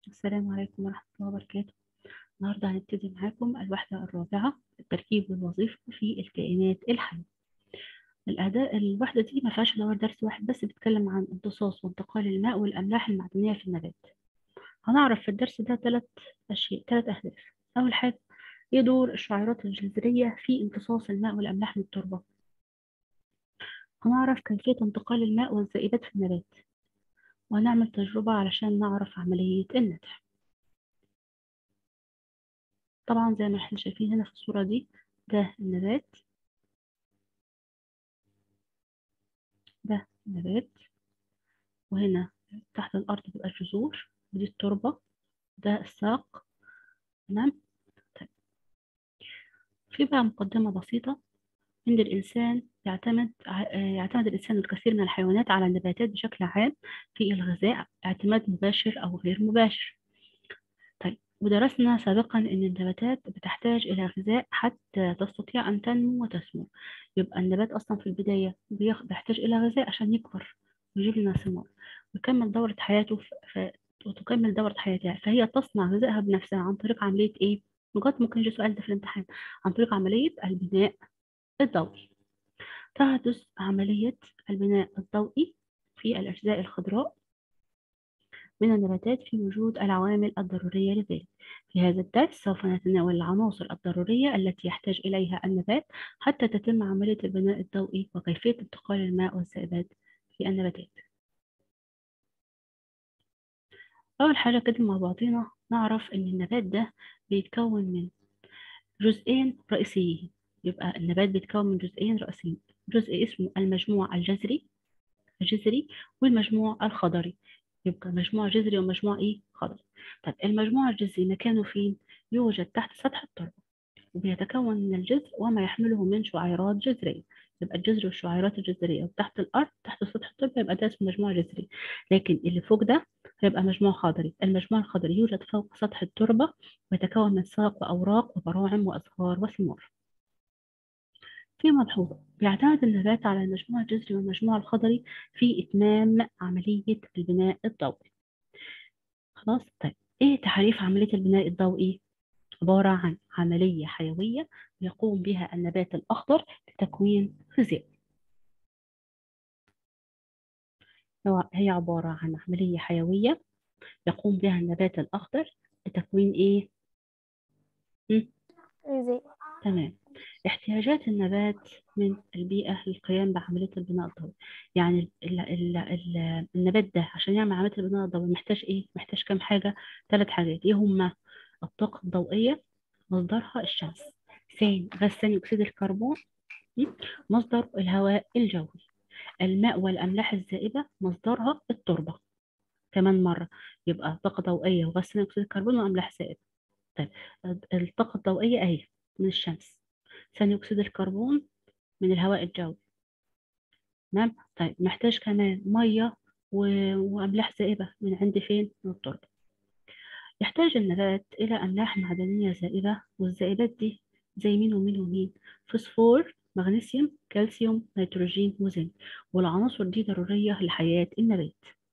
السلام عليكم ورحمة الله وبركاته النهاردة هنبتدي معاكم الوحدة الرابعة التركيب والوظيفة في الكائنات الحية الأداء الوحدة دي ما فيهاش دور درس واحد بس بيتكلم عن امتصاص وانتقال الماء والأملاح المعدنية في النبات هنعرف في الدرس ده ثلاث أشياء ثلاث أهداف أول حاجة إيه دور الشعيرات الجذرية في امتصاص الماء والأملاح من التربة هنعرف كيفية انتقال الماء والزائدات في النبات وهنعمل تجربة علشان نعرف عملية النتح طبعا زي ما احنا شايفين هنا في الصورة دي ده النبات ده النبات وهنا تحت الأرض بيبقى الجذور ودي التربة ده الساق تمام طيب في بقى مقدمة بسيطة عند الإنسان يعتمد يعتمد الإنسان الكثير من الحيوانات على النباتات بشكل عام في الغذاء اعتماد مباشر أو غير مباشر طيب ودرسنا سابقا أن النباتات بتحتاج إلى غذاء حتى تستطيع أن تنمو وتثمر يبقى النبات أصلا في البداية بيحتاج إلى غذاء عشان يكبر ويجيب لنا ثمار ويكمل دورة حياته ف... وتكمل دورة حياتها فهي تصنع غذائها بنفسها عن طريق عملية إيه؟ لغاية ممكن يجي سؤال ده في الامتحان عن طريق عملية البناء الضوئي تحدث عملية البناء الضوئي في الأجزاء الخضراء من النباتات في وجود العوامل الضرورية لذلك في هذا الدرس سوف نتناول العناصر الضرورية التي يحتاج إليها النبات حتى تتم عملية البناء الضوئي وكيفية انتقال الماء والزائدات في النباتات أول حاجة كده مع بعضنا نعرف إن النبات ده بيتكون من جزئين رئيسيين يبقى النبات بيتكون من جزئين رئيسيين جزء اسمه المجموع الجذري الجذري والمجموع الخضري يبقى مجموع جذري ومجموع ايه خضري طب المجموع الجذري مكانه فين يوجد تحت سطح التربة وبيتكون من الجذر وما يحمله من شعيرات جذرية يبقى الجذر والشعيرات الجذرية وتحت الأرض تحت سطح التربة يبقى ده اسمه مجموع جذري لكن اللي فوق ده هيبقى مجموع خضري المجموع الخضري يوجد فوق سطح التربة ويتكون من ساق وأوراق وبراعم وأزهار وثمار في ملحوظة بيعتمد النبات على المجموع الجذري والمجموع الخضري في إتمام عملية البناء الضوئي خلاص طيب إيه تعريف عملية البناء الضوئي؟ عبارة عن عملية حيوية يقوم بها النبات الأخضر لتكوين غذاء هي عبارة عن عملية حيوية يقوم بها النبات الأخضر لتكوين إيه؟ غذاء تمام احتياجات النبات من البيئة للقيام بعملية البناء الضوئي يعني ال ال ال النبات ده عشان يعمل عملية البناء الضوئي محتاج ايه؟ محتاج كام حاجة؟ ثلاث حاجات ايه هما؟ الطاقة الضوئية مصدرها الشمس ثاني غاز ثاني أكسيد الكربون مصدر الهواء الجوي الماء والأملاح الزائبة مصدرها التربة كمان مرة يبقى طاقة ضوئية وغاز ثاني أكسيد الكربون وأملاح زائبة طيب الطاقة الضوئية أهي من الشمس ثاني أكسيد الكربون من الهواء الجوي تمام طيب محتاج كمان مية و... وأملاح زائبة من عند فين؟ من التربة يحتاج النبات إلى أملاح معدنية زائبة والزائبات دي زي مين ومين ومين فوسفور مغنيسيوم كالسيوم نيتروجين وزنك والعناصر دي ضرورية لحياة النبات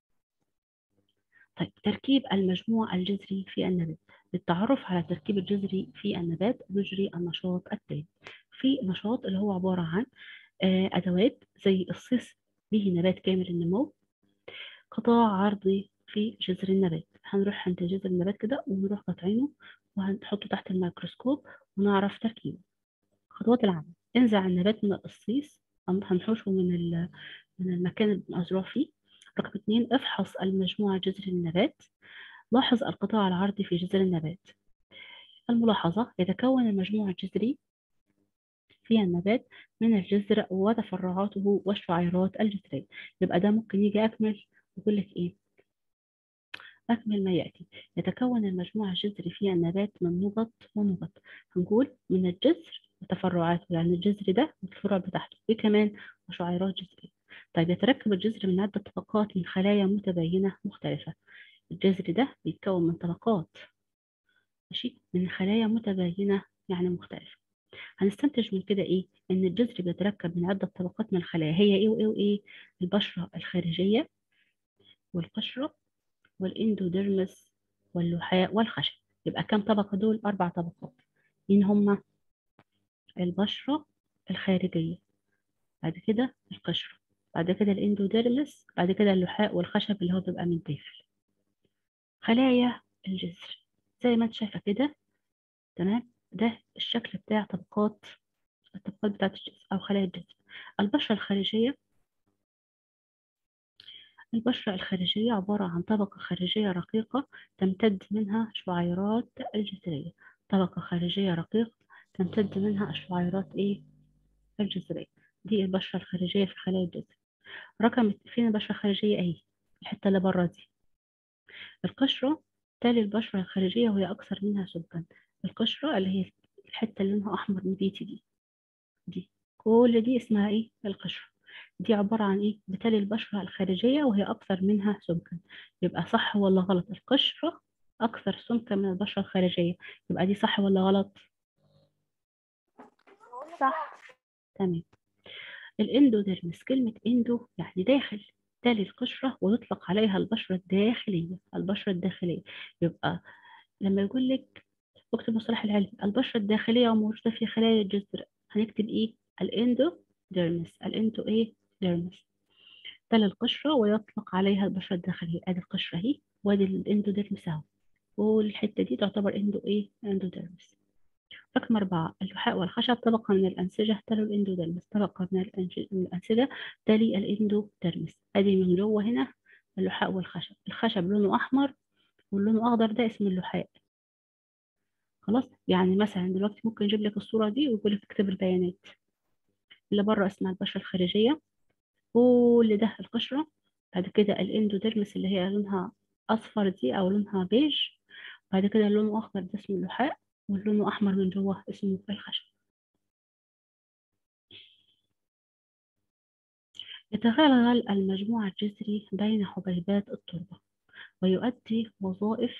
طيب تركيب المجموع الجذري في النبات للتعرف على التركيب الجذري في النبات نجري النشاط التالي في نشاط اللي هو عبارة عن أدوات زي الصيص به نبات كامل النمو قطاع عرضي في جذر النبات هنروح عند جذر النبات كده ونروح قاطعينه وهنحطه تحت الميكروسكوب ونعرف تركيبه خطوات العمل انزع النبات من القصيص هنحوشه من من المكان اللي مزروع فيه رقم اتنين افحص المجموعة جذر النبات لاحظ القطاع العرضي في جذر النبات الملاحظة يتكون المجموع الجذري في النبات من الجذر وتفرعاته والشعيرات الجذرية يبقى ده ممكن يجي أكمل يقول لك إيه أكمل ما يأتي يتكون المجموع الجذري في النبات من نقط ونقط هنقول من الجذر وتفرعاته يعني الجذر ده والفروع بتاعته وكمان وشعيرات جذرية طيب يتركب الجذر من عدة طبقات من خلايا متباينة مختلفة الجذر ده بيتكون من طبقات ماشي من خلايا متباينة يعني مختلفة هنستنتج من كده ايه ان الجذر بيتركب من عدة طبقات من الخلايا هي ايه وايه وايه البشرة الخارجية والقشرة والاندوديرمس واللحاء والخشب يبقى كم طبقة دول أربع طبقات مين هما البشرة الخارجية بعد كده القشرة بعد كده الاندوديرمس بعد كده اللحاء والخشب اللي هو بيبقى من الداخل خلايا الجذر زي ما انت شايفة كده تمام ده الشكل بتاع طبقات الطبقات بتاعت الجذر أو خلايا الجذر البشرة الخارجية البشرة الخارجية عبارة عن طبقة خارجية رقيقة تمتد منها شعيرات الجذرية طبقة خارجية رقيقة تمتد منها الشعيرات إيه؟ الجذرية دي البشرة الخارجية في خلايا الجذر رقم فين البشرة الخارجية أهي الحتة اللي بره دي القشرة تالي البشرة الخارجية وهي أكثر منها سمكا القشرة اللي هي الحتة اللي لونها أحمر نبيتي دي دي كل دي اسمها إيه؟ القشرة دي عبارة عن إيه؟ بتالي البشرة الخارجية وهي أكثر منها سمكا يبقى صح ولا غلط القشرة أكثر سمكا من البشرة الخارجية يبقى دي صح ولا غلط؟ صح تمام الاندوديرمس كلمة اندو يعني داخل تالي القشرة ويطلق عليها البشرة الداخلية البشرة الداخلية يبقى لما يقول لك اكتب مصطلح العلم البشرة الداخلية وموجودة في خلايا الجذر هنكتب ايه الاندوديرمس الاندو ايه ديرمس تالي القشرة ويطلق عليها البشرة الداخلية ادي القشرة اهي وادي الاندوديرمس اهو والحتة دي تعتبر اندو ايه اندوديرمس رقم أربعة اللحاء والخشب طبقة من الأنسجة تلو الإندوديرمس طبقة من الأنج- من الأنسجة تلي الإندوديرمس أدي من جوه هنا اللحاء والخشب الخشب لونه أحمر واللون أخضر ده اسم اللحاء خلاص يعني مثلا دلوقتي ممكن يجيب لك الصورة دي ويقول لك اكتب البيانات اللي بره اسمها البشرة الخارجية كل ده القشرة بعد كده الإندوديرمس اللي هي لونها أصفر دي أو لونها بيج بعد كده لونه أخضر ده اسمه اللحاء واللون أحمر من جوه اسمه الخشب يتغلغل المجموع الجذري بين حبيبات التربة ويؤدي وظائف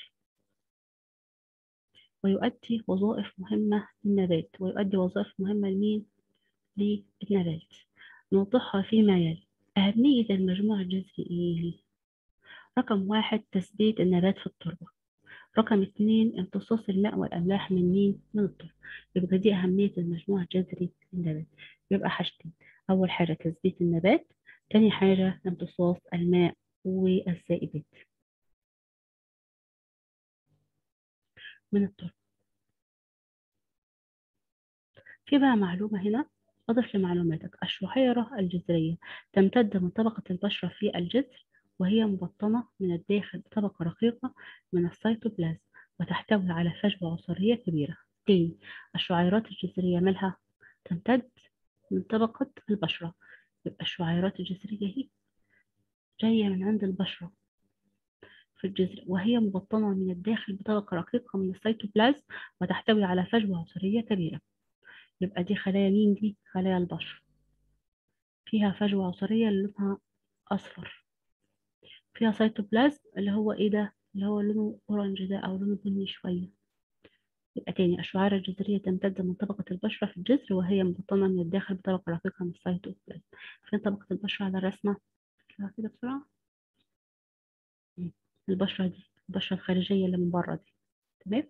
ويؤدي وظائف مهمة للنبات ويؤدي وظائف مهمة لمين؟ للنبات نوضحها فيما يلي أهمية المجموع الجذري إيه؟ رقم واحد تثبيت النبات في التربة رقم اتنين امتصاص الماء والأملاح من مين؟ من التربة يبقى دي أهمية المجموع الجذري للنبات يبقى حاجتين أول حاجة تثبيت النبات تاني حاجة امتصاص الماء والزائدات من التربة في بقى معلومة هنا أضف لمعلوماتك الشعيرة الجذرية تمتد من طبقة البشرة في الجذر وهي مبطنة من الداخل بطبقة رقيقة من السيتوبلازم وتحتوي على فجوة عصارية كبيرة تاني الشعيرات الجذرية مالها تمتد من طبقة البشرة يبقى الشعيرات الجذرية هي جاية من عند البشرة في الجذر وهي مبطنة من الداخل بطبقة رقيقة من السيتوبلازم وتحتوي على فجوة عصارية كبيرة يبقى دي خلايا مين دي؟ خلايا البشرة فيها فجوة عصارية اللي لونها أصفر فيها سيتوبلازم اللي هو إيه ده؟ اللي هو لونه أورنج ده أو لونه بني شوية يبقى تاني الشعيرة الجذرية تمتد من طبقة البشرة في الجذر وهي مبطنة من الداخل بطبقة رقيقة من السيتوبلازم فين طبقة البشرة على الرسمة؟ كده كده بسرعة مم. البشرة دي البشرة الخارجية اللي من بره دي تمام؟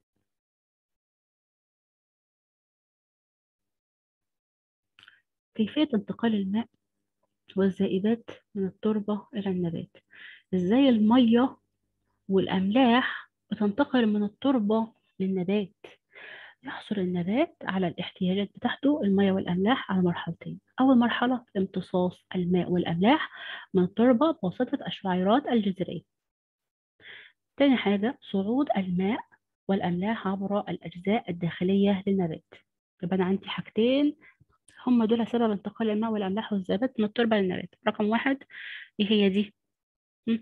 كيفية انتقال الماء والزائدات من التربة إلى النبات إزاي المية والأملاح بتنتقل من التربة للنبات يحصل النبات على الاحتياجات بتاعته المية والأملاح على مرحلتين أول مرحلة امتصاص الماء والأملاح من التربة بواسطة الشعيرات الجذرية تاني حاجة صعود الماء والأملاح عبر الأجزاء الداخلية للنبات يبقى أنا عندي حاجتين هم دول سبب انتقال الماء والأملاح والذبات من التربة للنبات رقم واحد إيه هي دي؟ مم.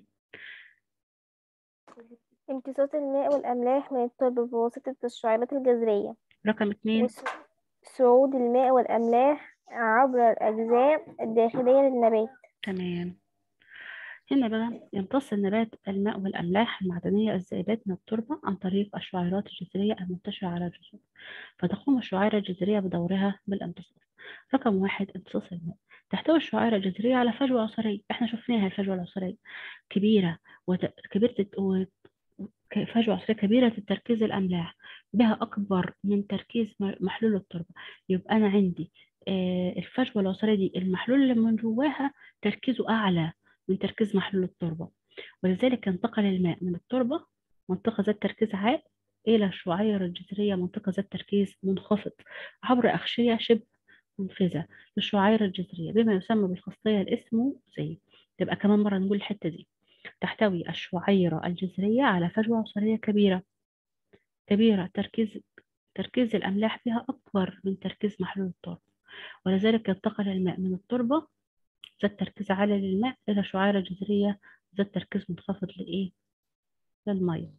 امتصاص الماء والأملاح من التربة بواسطة الشعيرات الجذرية رقم اتنين وصعود الماء والأملاح عبر الأجزاء الداخلية للنبات تمام هنا بقى يمتص النبات الماء والأملاح المعدنية الزائدات من التربة عن طريق الشعيرات الجذرية المنتشرة على الجذور فتقوم الشعيرة الجذرية بدورها بالامتصاص رقم واحد امتصاص الماء تحتوي الشعيرة الجذرية على فجوة عصارية احنا شفناها الفجوة العصارية كبيرة وت... كبيرة و... ك- فجوة عصرية كبيرة التركيز الأملاح بها أكبر من تركيز م- محلول التربة يبقى أنا عندي آه، الفجوة العصرية دي المحلول اللي من جواها تركيزه أعلى من تركيز محلول التربة ولذلك ينتقل الماء من التربة منطقة ذات تركيز عالي إلى الشعيرة الجذرية منطقة ذات تركيز منخفض عبر أغشية شبه منفذة للشعيرة الجذرية بما يسمى بالخاصية الاسموزية تبقى كمان مرة نقول الحتة دي تحتوي الشعيرة الجذرية على فجوة عصرية كبيرة كبيرة تركيز تركيز الأملاح فيها أكبر من تركيز محلول التربة ولذلك ينتقل الماء من التربة ذات تركيز عالي للماء إلى شعيرة جذرية ذات تركيز منخفض لإيه؟ للمية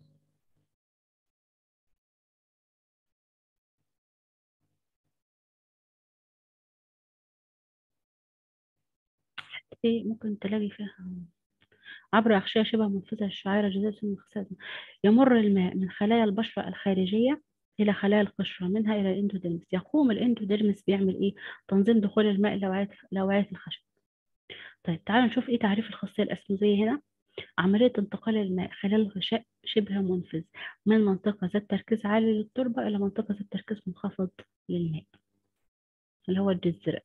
دي ممكن تلاقي فيها عبر أغشية شبه منفذة للشعيرة الجذرية المنخفضة يمر الماء من خلايا البشرة الخارجية إلى خلايا القشرة منها إلى الإندوديرمس يقوم الإندوديرمس بيعمل إيه؟ تنظيم دخول الماء لأوعية لأوعية الخشب طيب تعالوا نشوف إيه تعريف الخاصية الأسموزية هنا عملية انتقال الماء خلال غشاء شبه منفذ من منطقة ذات تركيز عالي للتربة إلى منطقة ذات تركيز منخفض للماء اللي هو الجذر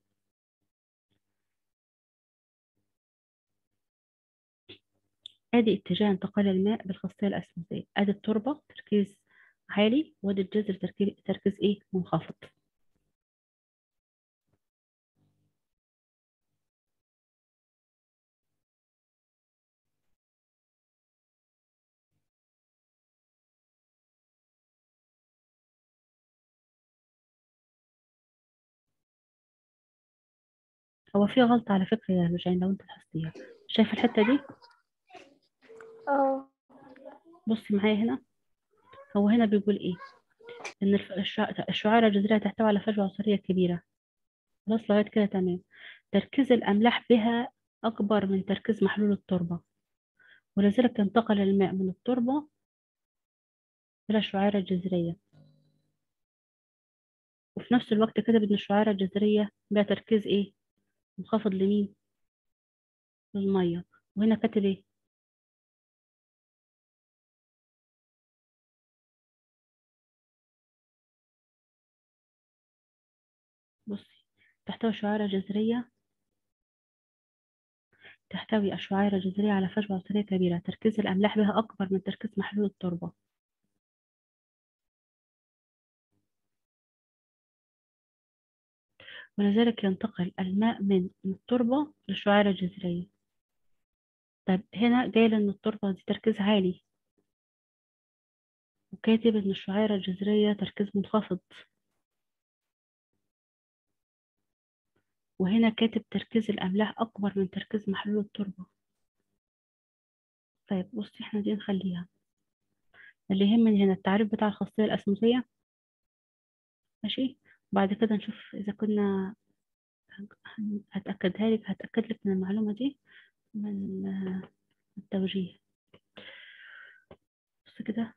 ادي اتجاه انتقال الماء بالخاصية الأسموزية ادي التربة تركيز عالي وادي الجذر تركيز تركيز ايه منخفض هو في غلطة على فكرة يا رجعين لو انت لاحظتيها شايف الحتة دي اه بصي معايا هنا هو هنا بيقول ايه ان الف- الشع- الشعيرة الجذرية تحتوي على فجوة عصرية كبيرة خلاص لغاية كده تمام تركيز الأملاح بها أكبر من تركيز محلول التربة ولذلك انتقل الماء من التربة إلى الشعيرة الجذرية وفي نفس الوقت كتب إن الشعيرة الجذرية بها تركيز إيه؟ منخفض لمين؟ للمية وهنا كاتب إيه؟ بصي تحتوي الشعيرة الجذرية تحتوي الشعيرة الجذرية على فجوة عصرية كبيرة تركيز الأملاح بها أكبر من تركيز محلول التربة ولذلك ينتقل الماء من من التربة للشعيرة الجذرية طيب هنا جاي إن التربة دي تركيز عالي وكاتب إن الشعيرة الجذرية تركيز منخفض وهنا كاتب تركيز الأملاح أكبر من تركيز محلول التربة طيب بصي احنا دي نخليها اللي يهمني هنا التعريف بتاع الخاصية الأسموزية ماشي بعد كده نشوف إذا كنا هن- هتأكدها لك هتأكد لك من المعلومة دي من آه، التوجيه بص كده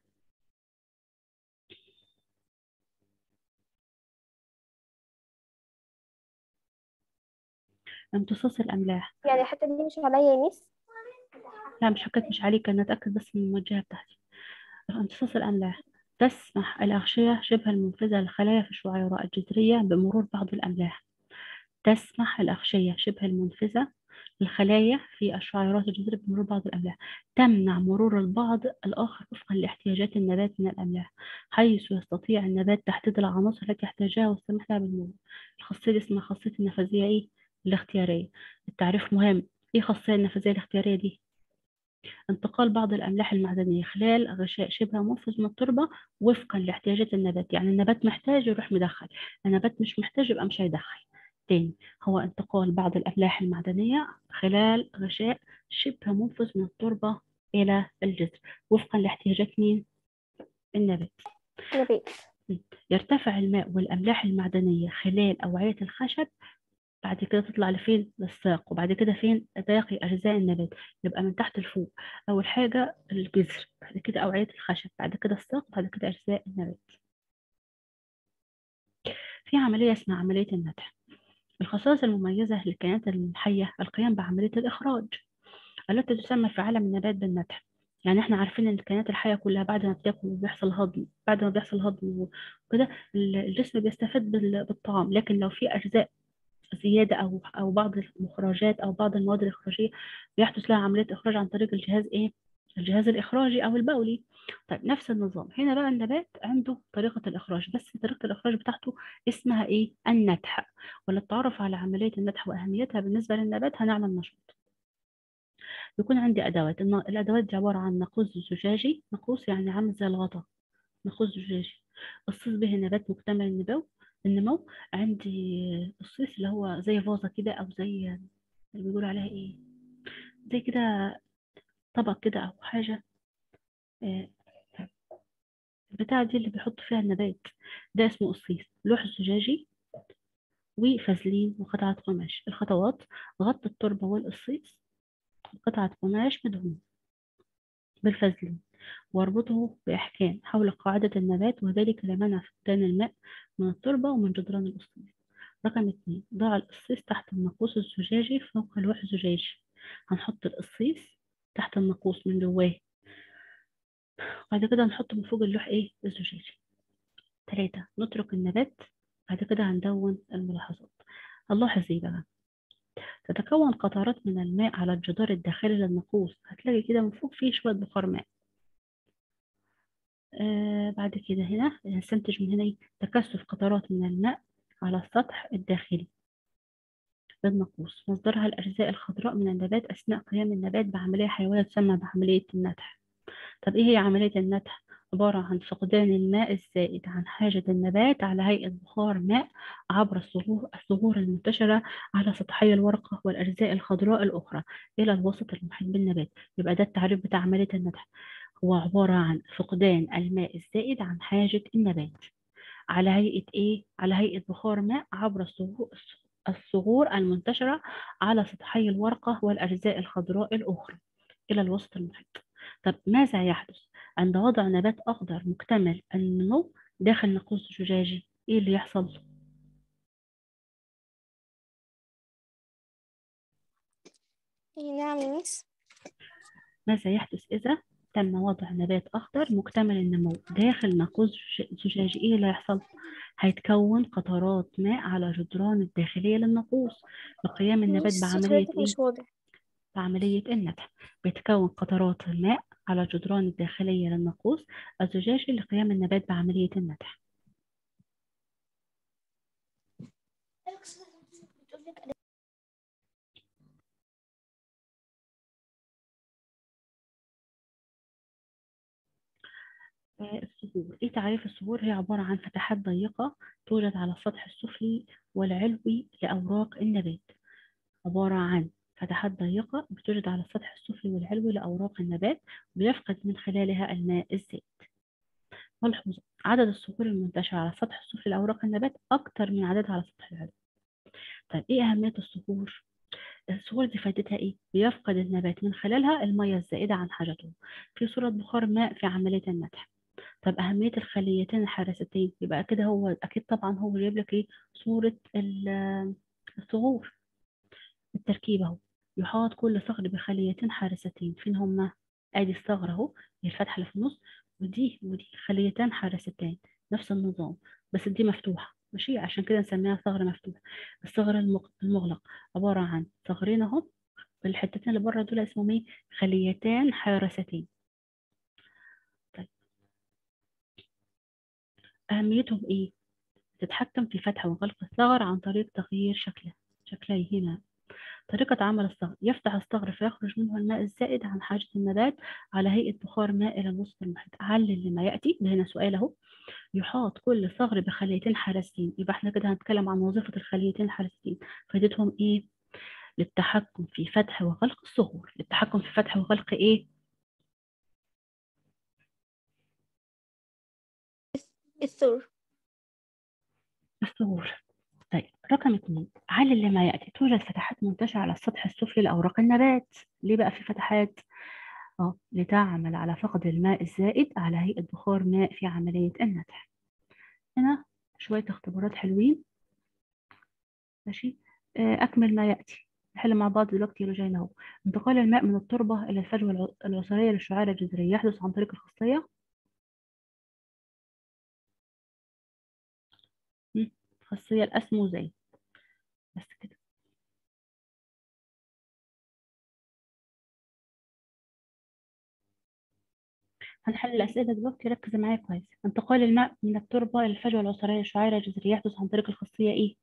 امتصاص الأملاح يعني الحتة دي مش عليا يا ميس لا مش حكيت مش عليك أنا أتأكد بس من الموجهة بتاعتي امتصاص الأملاح تسمح الأغشية شبه المنفذة للخلايا في الشعيرة الجذرية بمرور بعض الأملاح تسمح الأغشية شبه المنفذة للخلايا في الشعيرات الجذرية بمرور بعض الأملاح تمنع مرور البعض الآخر وفقا لاحتياجات النبات من الأملاح حيث يستطيع النبات تحديد العناصر التي يحتاجها والسماح لها بالمرور الخاصية دي اسمها خاصية النفاذية إيه؟ الاختيارية التعريف مهم إيه خاصية النفاذية الاختيارية دي؟ انتقال بعض الأملاح المعدنية خلال غشاء شبه منفذ من التربة وفقا لاحتياجات النبات يعني النبات محتاج يروح مدخل النبات مش محتاج يبقى مش هيدخل تاني هو انتقال بعض الأملاح المعدنية خلال غشاء شبه منفذ من التربة إلى الجذر وفقا لاحتياجات مين؟ النبات نبات يرتفع الماء والأملاح المعدنية خلال أوعية الخشب بعد كده تطلع لفين للساق وبعد كده فين باقي أجزاء النبات يبقى من تحت لفوق أول حاجة الجذر بعد كده أوعية الخشب بعد كده الساق بعد كده أجزاء النبات في عملية اسمها عملية النتح الخصائص المميزة للكائنات الحية القيام بعملية الإخراج التي تسمى في عالم النبات بالنتح يعني احنا عارفين ان الكائنات الحيه كلها بعد ما بتاكل وبيحصل هضم بعد ما بيحصل هضم وكده ال- الجسم بيستفاد بال- بالطعام لكن لو في اجزاء زياده او او بعض المخرجات او بعض المواد الاخراجيه بيحدث لها عمليه اخراج عن طريق الجهاز ايه الجهاز الاخراجي او البولي طيب نفس النظام هنا بقى النبات عنده طريقه الاخراج بس طريقه الاخراج بتاعته اسمها ايه النتح وللتعرف على عمليه النتح واهميتها بالنسبه للنبات هنعمل نشاط بيكون عندي ادوات الن- الادوات دي عباره عن ناقوس زجاجي ناقوس يعني عامل زي الغطا ناقوس زجاجي الصيص به نبات مكتمل النمو النمو عندي الصيص اللي هو زي فازة كده او زي اللي بيقولوا عليها ايه زي كده طبق كده او حاجة آه، البتاعة دي اللي بيحط فيها النبات ده اسمه الصيص لوح زجاجي وفازلين وقطعة قماش الخطوات غطي التربة والقصيص بقطعة قماش مدهون بالفازلين واربطه بإحكام حول قاعدة النبات وذلك لمنع فقدان الماء من التربة ومن جدران القصيص رقم اتنين ضع القصيص تحت الناقوس الزجاجي فوق لوح الزجاجي هنحط القصيص تحت الناقوس من جواه بعد كده نحط من فوق اللوح ايه الزجاجي تلاتة نترك النبات بعد كده هندون الملاحظات هنلاحظ ايه بقى تتكون قطرات من الماء على الجدار الداخلي للناقوس هتلاقي كده من فوق فيه شوية بخار ماء آه بعد كده هنا هنستنتج من هنا إيه؟ تكثف قطرات من الماء على السطح الداخلي للناقوس مصدرها الأجزاء الخضراء من النبات أثناء قيام النبات بعملية حيوية تسمى بعملية النتح طب إيه هي عملية النتح؟ عبارة عن فقدان الماء الزائد عن حاجة النبات على هيئة بخار ماء عبر الصغور, الصغور المنتشرة على سطحي الورقة والأجزاء الخضراء الأخرى إلى الوسط المحيط بالنبات يبقى ده التعريف بتاع عملية النتح هو عبارة عن فقدان الماء الزائد عن حاجة النبات على هيئة إيه؟ على هيئة بخار ماء عبر الصغور الصغور المنتشرة على سطحي الورقة والأجزاء الخضراء الأخرى إلى الوسط المحيط طب ماذا يحدث عند وضع نبات أخضر مكتمل النمو داخل ناقوس زجاجي إيه اللي يحصل؟ نعم يا ميس ماذا يحدث إذا تم وضع نبات أخضر مكتمل النمو داخل ناقوس زجاجي إيه اللي هيحصل؟ هيتكون قطرات ماء على جدران الداخلية للناقوس لقيام النبات ميس صوت بعملية حضرتك إيه؟ مش واضح بعملية النتح بتكون قطرات الماء على الجدران الداخلية للناقوس الزجاجي لقيام النبات بعملية النتح آه، الصهور ايه تعريف الصهور هي عبارة عن فتحات ضيقة توجد على السطح السفلي والعلوي لأوراق النبات عبارة عن فتحات ضيقة بتوجد على السطح السفلي والعلوي لأوراق النبات بيفقد من خلالها الماء الزائد ملحوظة عدد الصخور المنتشرة على السطح السفلي لأوراق النبات أكتر من عددها على السطح العلوي طيب إيه أهمية الصخور؟ الصخور دي فائدتها إيه؟ بيفقد النبات من خلالها المية الزائدة عن حاجته في صورة بخار ماء في عملية النتح طب أهمية الخليتين الحراستين يبقى كده هو أكيد طبعا هو جايب لك إيه صورة ال- الصخور التركيب أهو يحاط كل صخر بخليتين حارستين فين هما؟ ادي الثغرة اهو الفتحة اللي في النص ودي ودي خليتان حارستان نفس النظام بس دي مفتوحة ماشي عشان كده نسميها ثغر مفتوح الثغر المغ- المغلق عبارة عن ثغرين اهو الحتتين اللي بره دول اسمهم ايه؟ خليتان حارستين طيب أهميتهم ايه؟ تتحكم في فتح وغلق الثغر عن طريق تغيير شكله شكليهما طريقة عمل الصغر يفتح الصغر فيخرج منه الماء الزائد عن حاجة النبات على هيئة بخار ماء إلى الوسط المحيط علل لما يأتي ده هنا سؤال أهو يحاط كل صغر بخليتين حارسين يبقى احنا كده هنتكلم عن وظيفة الخليتين الحارسين فائدتهم إيه؟ للتحكم في فتح وغلق الصغور للتحكم في فتح وغلق إيه؟ الثور الصغور طيب رقم اثنين علل لما يأتي توجد فتحات منتشرة على السطح السفلي لأوراق النبات ليه بقى في فتحات؟ اه لتعمل على فقد الماء الزائد على هيئة بخار ماء في عملية النتح هنا شوية اختبارات حلوين ماشي آه، أكمل ما يأتي نحل مع بعض دلوقتي يلا جايين اهو انتقال الماء من التربة إلى الفجوة الع- العصارية للشعيرة الجذرية يحدث عن طريق الخاصية م، الخاصية الأسموزية بس كده هنحل الأسئلة دلوقتي ركز معايا كويس انتقال الماء من التربة إلى الفجوة العصارية للشعيرة الجذرية يحدث عن طريق الخاصية إيه؟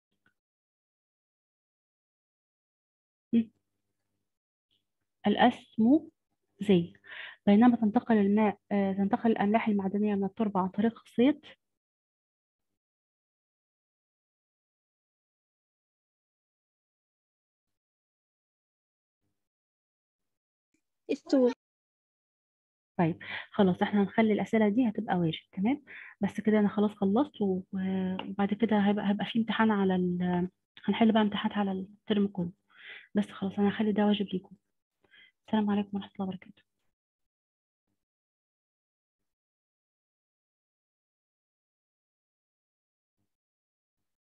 م، الأسموزية بينما تنتقل الماء آه، تنتقل الأملاح المعدنية من التربة عن طريق خاصية السور طيب خلاص احنا هنخلي الأسئلة دي هتبقى واجب تمام بس كده أنا خلاص خلصت و- وبعد كده هيبقى هيبقى في امتحان على ال هنحل بقى امتحانات على الترم كله بس خلاص أنا هخلي ده واجب ليكم السلام عليكم ورحمة الله وبركاته